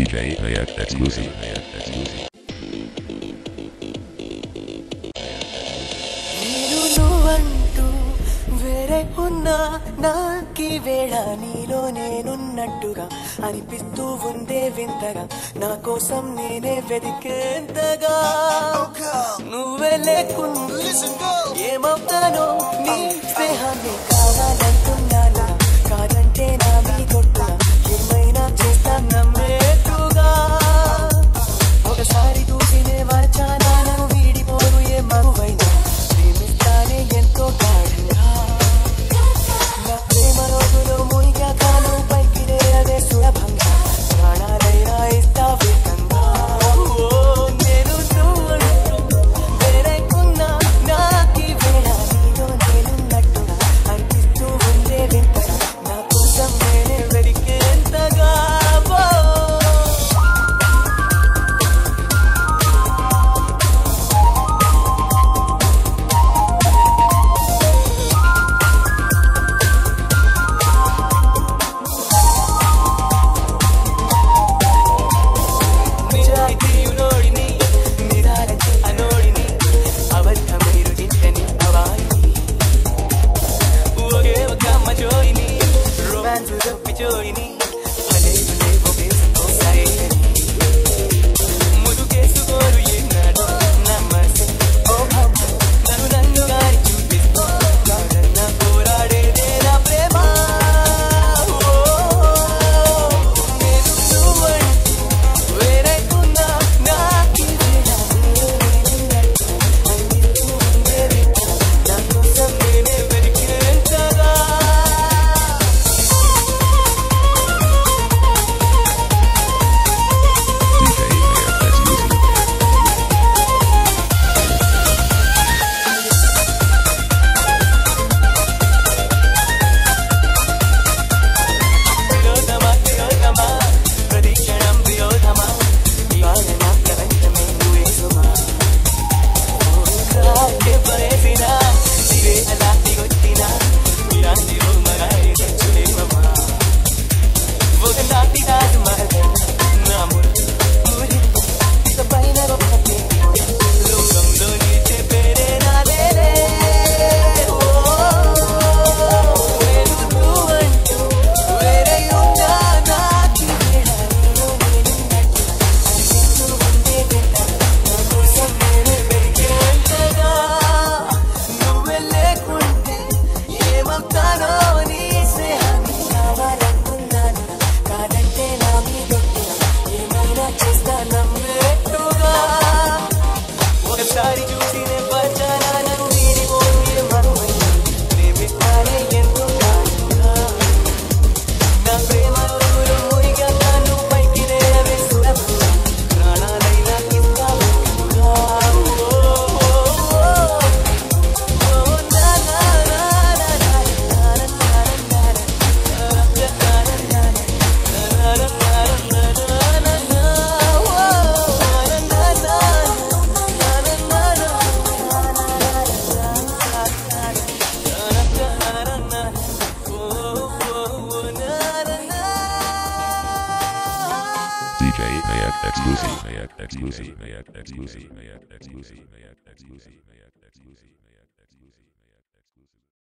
DJ AF exclusive. exclusive. నేను నువ్వంటూ వేరే ఉన్నా నాకి వేళ నీలో నేనున్నట్టుగా అనిపిస్తూ ఉందే వింతగా నా కోసం నేనే వెతికేంతగా నువ్వే లేకుండా ఏమవుతానో నీ స్నేహాన్ని కావాలంటున్నానా కాదంటే నా మీ కొట్టుగా ఏమైనా చేస్తా నమ్మేట్టుగా ఒకసారి చూసినే మరచానా నన్ను వీడిపోను ఏ మగువైనా ప్రేమిస్తానే ఎంతో గాఢంగా నా ప్రేమ రోజులు మునిగాక నువ్వు పైకి అదే సులభంగా ప్రాణాలైనా ఇస్తా వేగంగా ఓ, నేను నువ్వంటూ వేరేకున్నా నాకి వేళ నీలో నేనున్నట్టుగా అనిపిస్తూ ఉందే వింతగా నా కోసం నేనే వెతికేంతగా ఓ. నిజాయితీయునోడిని నిరాలచి అనోడిని అబద్ధమై రుచించని అవాయిని ఒకే ఒక అమ్మ జోడిని రొమాన్స్ తప్పి జోడిని అదేలు లేవో వేసుకోసాయని ముదుకేసుకోరు ఎన్నాడు నమ్మసే ఓ అమ్మ నన్ను నన్ను గారి చూపిస్తూ కాదన్న పోరాడేదే నా ప్రేమ ఓ, నేను నువ్వంటూ వేరేకున్నా నాకి వేళ నీలో నేనున్నట్టు అనిపిస్తూ ఉండేది నా కోసం నేనే వెతికేంతగా DJ AF exclusive. ప్రియోతమా ప్రియోతమా ప్రతిక్షణం ప్రియోతమా ఇవాళ నా ప్రపంచమే నువ్వే సుమా ఓకే పరేసిన ఇవే అలా దిగొచ్చిన ఇలాంటి మగాడి తెచ్చులేమమ్మా ఒక నాటి కాదు మరదైన నా మురి మురి ఇక పైన గొప్ప పేరు లోకంలో నీచే పేరే నాదేలే ఓ నేను నువ్వంటూ వేరే ఉన్నా నాకి వేళ నీలో నేనున్నట్టు అనిపిస్తూ ఉందే వింత నా కోసం నేనే వెతికేంతగా నువ్వే లేకుంటే ఏమవుతానో నీ స్నేహాన్ని కావాలనుకున్నాను కాదంటే నా మీదొట్టుగా ఏమైనా చేస్తా నమ్మేట్టుగా ఒకసారి చూసి నే పచ్చానా నన్ను వీడిపోను ఏ మరువైనా ప్రేమిస్తానే ఎంతో కాలంగా నా ప్రేమ రోజులు మునిగాక నువ్వు పైకి లేవే సులభంగా ప్రాణాలైనా ఇస్తావు ఎక్కువగా. ఓ, ఓ, ఓ, ఓ, నా, నా, నా, నా, నా, నా, నా, నా, నా, నా, నా, నా, నా, DJ AF exclusive. AF exclusive. AF exclusive. AF exclusive. AF exclusive. AF exclusive.